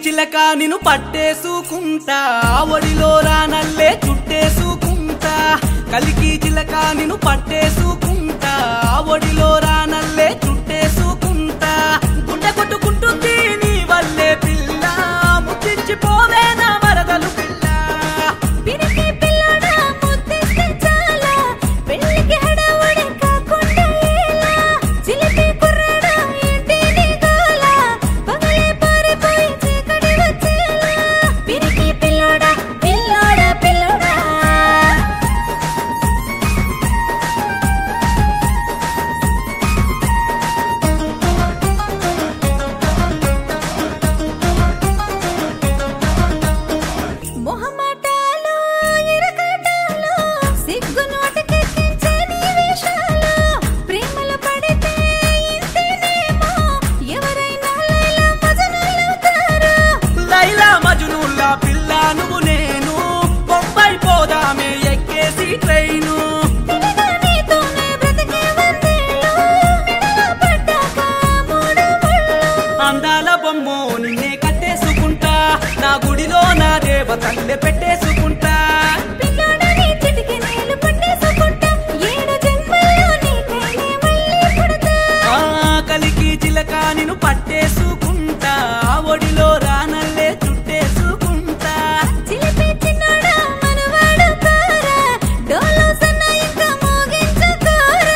చిలక నిన్ను పట్టేసుకుంటా ఒడిలో రానల్లే చుట్టేసుకుంటా కలికి చిలక నిన్ను పట్టేసుకుంటా ఒడిలో రానల్లే చుట్టేసుకుంటా గుండె కొట్టుకుంటుంది నీ వల్లే పిల్ల ముట్టించిపోవే నా వరదలు పిల్ల పిరికి పిల్లడా ముద్దిస్తే చాలా పెళ్ళికి హడావుడి కాకుండా ఎలా చిలిపి కుర్రాడా ఇంటిని గోల పగలే పారిపోయి చీకటి వచ్చేలా పిరికి పిల్లోడా పిల్లోడా పిల్లోడా మొహమాటాలు ఇరకాటాలు సిగ్గు నోటికెక్కించే నీ వేషాలు ప్రేమలో పడితే ఇంతేనేమో ఎవరైనా లైలా మజనులవుతారు లైలా మజునుల్లా పిల్ల నువ్వు నేను బొంబాయి పోదామే ఎక్కేసి ట్రైను తెలిగా నీతోనే బ్రతికే వందేళ్ళు మెడలో పడ్డాక మూడు ముళ్ళు అందాల బొమ్మ నిన్నే కట్టేసుకుంటా నా గుడిలో నా దేవతల్లే పెట్టేసుకుంటా పిల్లోడని చిటికి నేలు పట్టేసుకుంటా ఏడు జన్మల్లో నీకైనే మళ్ళీ పుడతా ఆ కలికి చిలక నిన్ను పట్టేసుకుంటా ఒడిలో రానల్లే చుట్టేసుకుంటా చిలిపి చిన్నోడా మనవాడు కారా డోలో సన్న ఇంకా మోగించుకోరా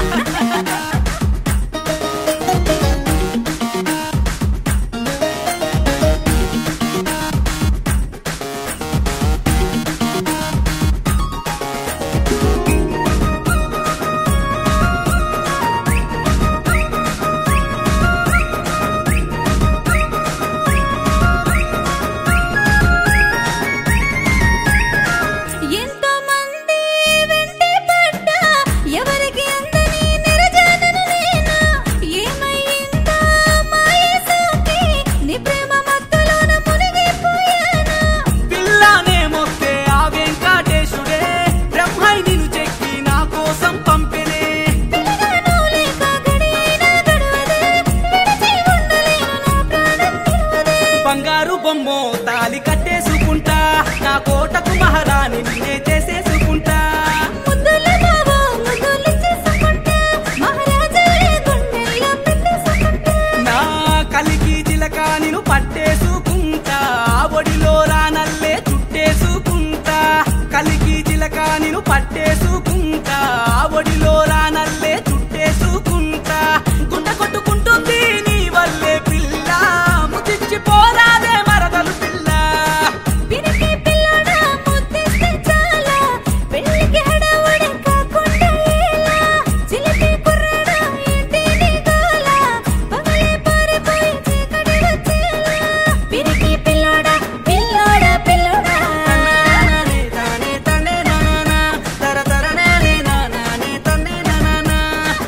ఎంతో మంది వెంటే పడ్డా ఎవరికి అందని నిరజానను నేను ఏమైందో మాయేసోకి నీ ప్రేమ మత్తులోన మునిగిపోయాను పిల్లనే మొక్కే ఆ వెంకటేశుడే బ్రహ్మై నిన్ను చెక్కి నా కోసం పంపెనే పిల్లగాను లేక గడియైనా గడవదే విడిచి ఉండలేను నా ప్రాణం నిలవదే బంగారు బొమ్మ తాలి కట్టేసుకుంటా నా కోటకు మహారాణి నిన్నే చేసేసుకుంటా ముద్దుల బావో ముద్దులు చేసుకుంటా మహారాజులే గుండెల్లో పెట్టేసుకుంటా నా కలికి చిలక నిన్ను పట్టేసుకుంటా ఒడిలో రానల్లే చుట్టేసుకుంటా కలికి చిలక నిన్ను పట్టేసుకుంటా ఒడిలో రానల్లే చుట్టేసుకుంటా గుండె కొట్టుకుంటుంది నీ వల్లే పిల్ల ముదిచ్చిపోరాదే మరదలు పిల్ల పిరికి పిల్లోడా ముద్దిస్తే చాలా పెళ్ళికి హడావుడి కాకుండా ఎలా చిలిపి కుర్రాడా ఇంటిని గోల పగలే పారిపోయి చీకటి వచ్చేలా పిరికి పిల్లోడా పిల్లోడా పిల్లోడా తానే తానే తానే నానా తర తర నానే నానే తండే నానా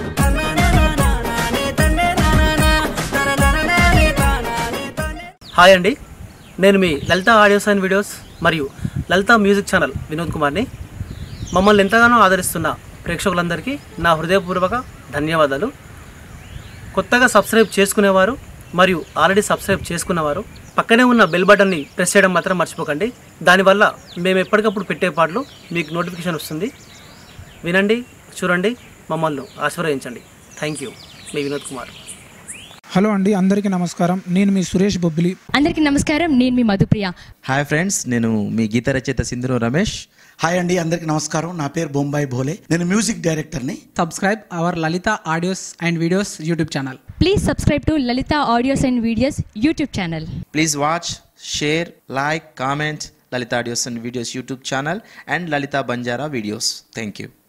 తననానానే తండే నానా తర తర నానే తానానే తండే హాయ్ అండి నేను మీ లలిత ఆడియోస్ అండ్ వీడియోస్ మరియు లలిత మ్యూజిక్ ఛానల్ వినోద్ కుమార్ని మమ్మల్ని ఎంతగానో ఆదరిస్తున్న ప్రేక్షకులందరికీ నా హృదయపూర్వక ధన్యవాదాలు కొత్తగా సబ్స్క్రైబ్ చేసుకునేవారు మరియు ఆల్రెడీ సబ్స్క్రైబ్ చేసుకున్నవారు పక్కనే ఉన్న బెల్ బటన్ని ప్రెస్ చేయడం మాత్రం మర్చిపోకండి దానివల్ల మేము ఎప్పటికప్పుడు పెట్టే పాటలు మీకు నోటిఫికేషన్ వస్తుంది వినండి చూడండి మమ్మల్ని ఆశీర్వదించండి థ్యాంక్ యూ మీ వినోద్ కుమార్ హలో అండి అందరికీ నమస్కారం నేను మీ సురేష్ బొబ్బిలి అందరికీ నమస్కారం నేను మీ మధుప్రియ హాయ్ ఫ్రెండ్స్ నేను మీ గీత రచయిత సింధురు రమేష్ హాయ్ అండి అందరికి నమస్కారం నా పేరు బొంబాయి భోలే నేను మ్యూజిక్ డైరెక్టర్ని subscribe our Lalita audios and videos YouTube channel. Please subscribe to Lalitha audios and videos YouTube channel please watch share like comment Lalitha audios and videos YouTube channel and Lalitha Banjara videos thank you